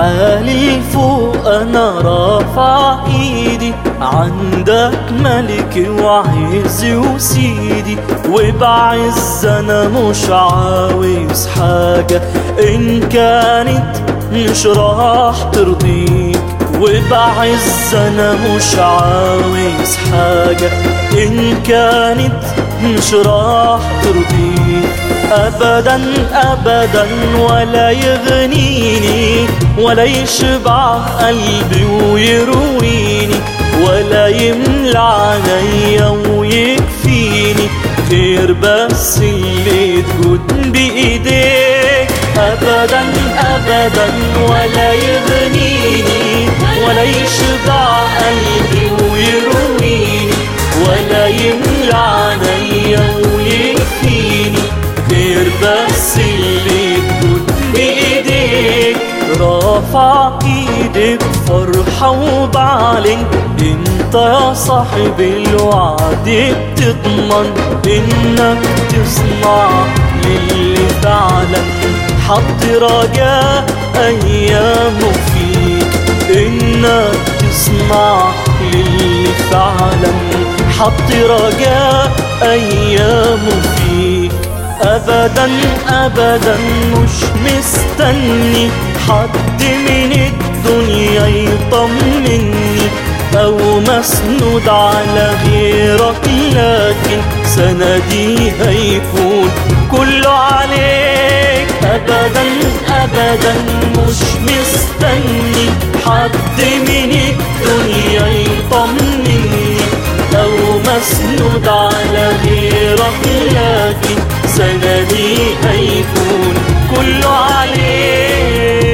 عالي فوق انا رافع ايدي عندك ملك وعزي وسيدي وبعز انا مش عاوز حاجة ان كانت مش راح ترضيك وبعز انا مش عاوز حاجة ان كانت مش راح ترضيك ابدا ابدا ولا يغنيني ولا يشبع قلبي ويرويني ولا يملى عينيا ويكفيني غير بس اللي تكون بايديك ابدا ابدا ولا يغنيني ولا يشبع قلبي ويرويني ولا يملى عينيا ويكفيني غير بس اللي تكون بايديك رافع ايدك فرحة وبعلن انت يا صاحب الوعد بتضمن انك تصنع للي فعلا حط رجاء ايامه فيك انك تصنع للي فعلا حط رجاء ايامه فيك ابدا ابدا مش مستني حد من الدنيا يطمني او مسنود على غيرك لكن سندي هيكون كله عليك ابدا ابدا مش مستني حد من الدنيا يطمني او مسنود على غيرك لكن سندي هيكون كله عليك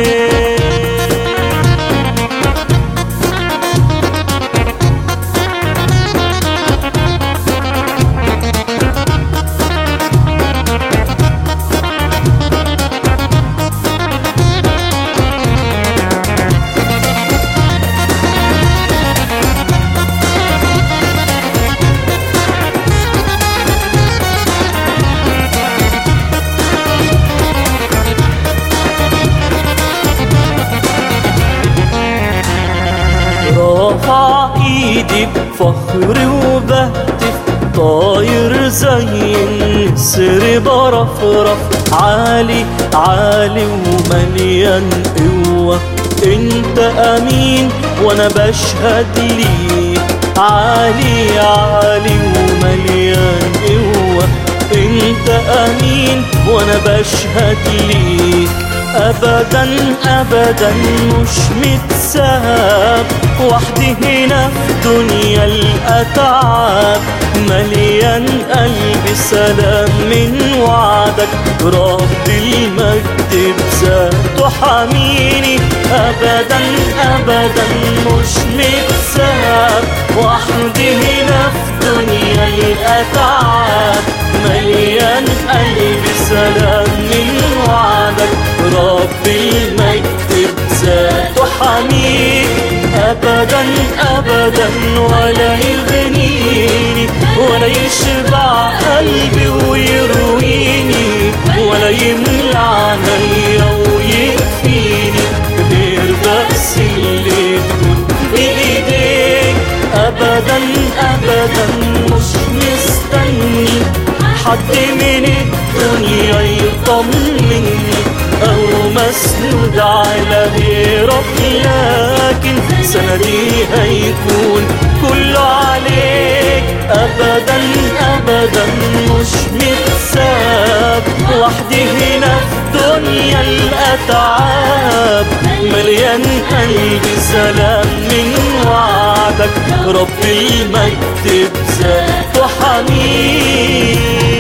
رافع ايدي بفخر وبهتف طاير زي النسر برفرف عالي عالي ومليان قوة انت امين وانا بشهد ليك عالي عالي ومليان قوة انت امين وانا بشهد ليك ابدا ابدا مش متساب وحدي هنا في دنيا الاتعاب مليان قلبي سلام من وعدك رب المجد بذاته حميني ابدا ابدا مش متساب وحدي هنا في دنيا الاتعاب مليان قلبي سلام من وعدك رب المجد بذاته حميد ابدا ابدا ولا يغنيني ولا يشبع قلبي ويرويني ولا يملى عينيا ويكفيني غير بس اللي تكون بايديك ابدا ابدا مش مستني حد من الدنيا يطمني او مسنود على غيرك لكن سندي هيكون كله عليك ابدا ابدا مش متساب وحدي هنا في دنيا الاتعاب مليان قلبي سلام من وعدك رب المجد بذاته حميد